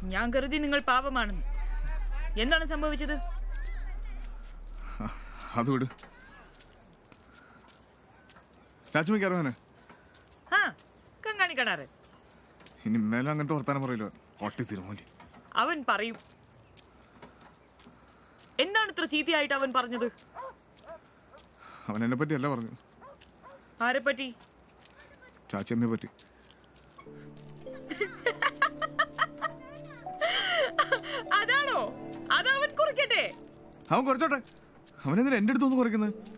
ഞാൻ കരുതി നിങ്ങൾ പാപമാണെന്ന് എന്താണ് സംഭവിച്ചത് അത് വിട് രാജ്മിക്ക് അറിയാനെ ആ കങ്ങാണി കണാറ് ഇനി മേലെ അങ്ങനത്തെ വർത്താനം പറയില്ല ഒട്ടി തിരുമോലി അവൻ പറയും എന്താണ് ഇത്ര ചീത്തയായിട്ട് അവൻ പറഞ്ഞത് അവൻ എന്നെ പറ്റി അല്ല പറഞ്ഞു ആരെപ്പറ്റി ചാച്ചിയമ്മയെ പറ്റി അതാണോ അതവൻ കുറിക്കട്ടെ അവൻ കുറച്ചോട്ടെ അവനെന്തിനാ എൻ്റെ അടുത്തൊന്ന് കുറയ്ക്കുന്നത്